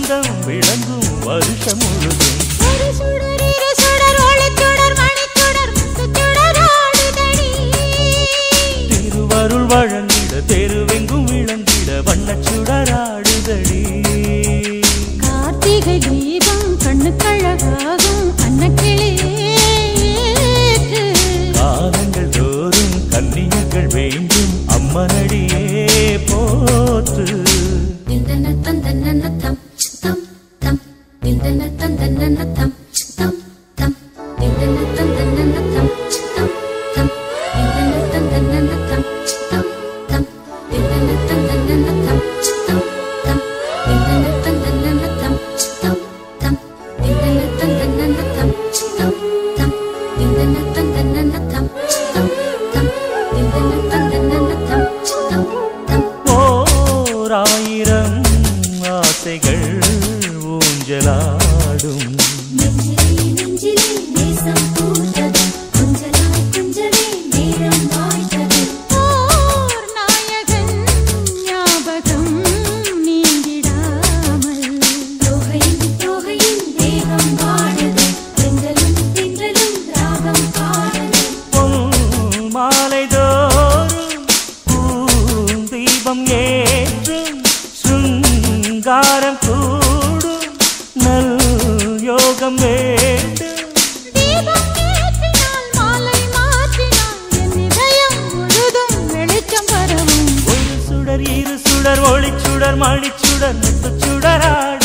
சொந்தம் விளங்கும் வருஷம் முழுதும் ஒரு சுடர் இரு சுடர் ஒளிச்சுடர் மணிச்சுடர் முத்துச்சுடர் ஆடுதடி திருவருள் வழங்கிட தெருவெங்கும் விளங்கிட வண்ணச் சுடராடுதடி கார்த்திகை தீபம் கண்ணுக்கழகாகும் அன்னக்கிளியே காலங்கள் தோறும் கன்னியர்கள் வேண்டும் அம்மனடியே போற்று ஓர் ஆயிரம் ஆசைகள் ஊஞ்சலாடும் ஓர் நாயகன் ஞாபகம் நீங்கிடாமல் பொன் மாலை தோறும் பூந்தீபம் ஏற்றும் சுங்காரம் கூடும் நல் யோகம் வேண்டும் தீபம் ஏற்றினால் மாலை மாற்றினால் என் இதயம் முழுதும் வெளிச்சம் பரவும் ஒரு சுடர் இரு சுடர் ஒளிச்சுடர் மணிச்சுடர் முத்துச்சுடர் ஆடுதடி